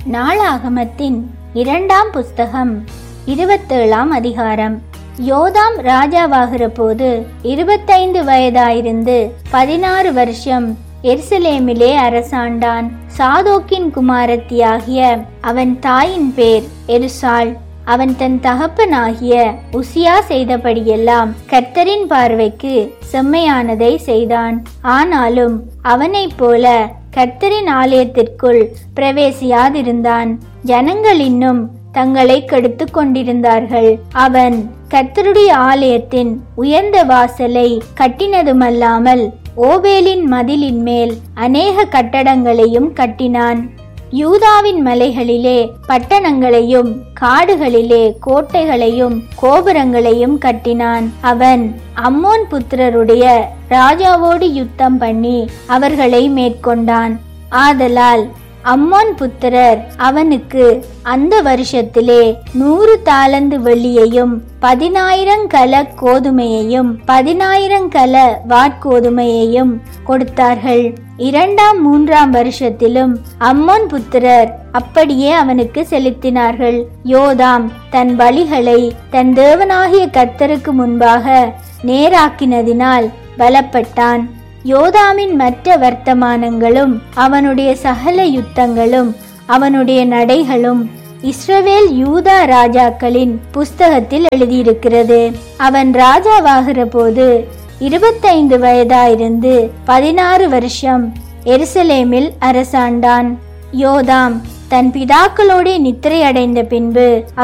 நாளாகமத்தின் இரண்டாம் புஸ்தகம் இருபத்தேழாம் அதிகாரம் யோதாம் ராஜாவாகிற போது இருபத்தைந்து வயதாயிருந்து பதினாறு வருஷம் எருசலேமிலே அரசாண்டான் சாதோக்கின் குமாரத்தியாகிய அவன் தாயின் பேர் எருசாள் அவன் தன் தகப்பனாகிய உசியா செய்தபடியெல்லாம் கர்த்தரின் பார்வைக்கு செம்மையானதை செய்தான் ஆனாலும் அவனைப் போல கர்த்தரின் ஆலயத்திற்குள் பிரவேசியாதிருந்தான் ஜனங்கள் இன்னும் தங்களை கெடுத்து கொண்டிருந்தார்கள் அவன் கர்த்தருடைய ஆலயத்தின் உயர்ந்த வாசலை கட்டினதுமல்லாமல் ஓவேலின் மதிலின் மேல் அநேக கட்டடங்களையும் கட்டினான் யூதாவின் மலைகளிலே பட்டணங்களையும் காடுகளிலே கோட்டைகளையும் கோபுரங்களையும் கட்டினான் அவன் அம்மோன் புத்திரருடைய ராஜாவோடு யுத்தம் பண்ணி அவர்களை மேற்கொண்டான் ஆதலால் அம்மோன் புத்திரர் அவனுக்கு அந்த வருஷத்திலே நூறு தாலந்து வெள்ளியையும் பதினாயிரம் கல கோதுமையையும் பதினாயிரம் கல வாட்கோதுமையையும் கொடுத்தார்கள் இரண்டாம் மூன்றாம் வருஷத்திலும் அம்மோன் புத்திரர் அப்படியே அவனுக்கு செலுத்தினார்கள் யோதாம் தன் பலிகளை தன் தேவனாகிய கர்த்தருக்கு முன்பாக நேராக்கினதினால் பலப்பட்டான் யோதாமின் மற்ற வர்த்தமானங்களும் அவனுடைய சகல யுத்தங்களும் அவனுடைய நடைகளும் இஸ்ரவேல் யூதா ராஜாக்களின் புஸ்தகத்தில் எழுதியிருக்கிறது அவன் ராஜாவாகிற போது இருபத்தைந்து வயதாயிருந்து பதினாறு வருஷம் எருசலேமில் அரசாண்டான் யோதாம் தன் பிதாக்களோட நித்திரை அடைந்த பின்பு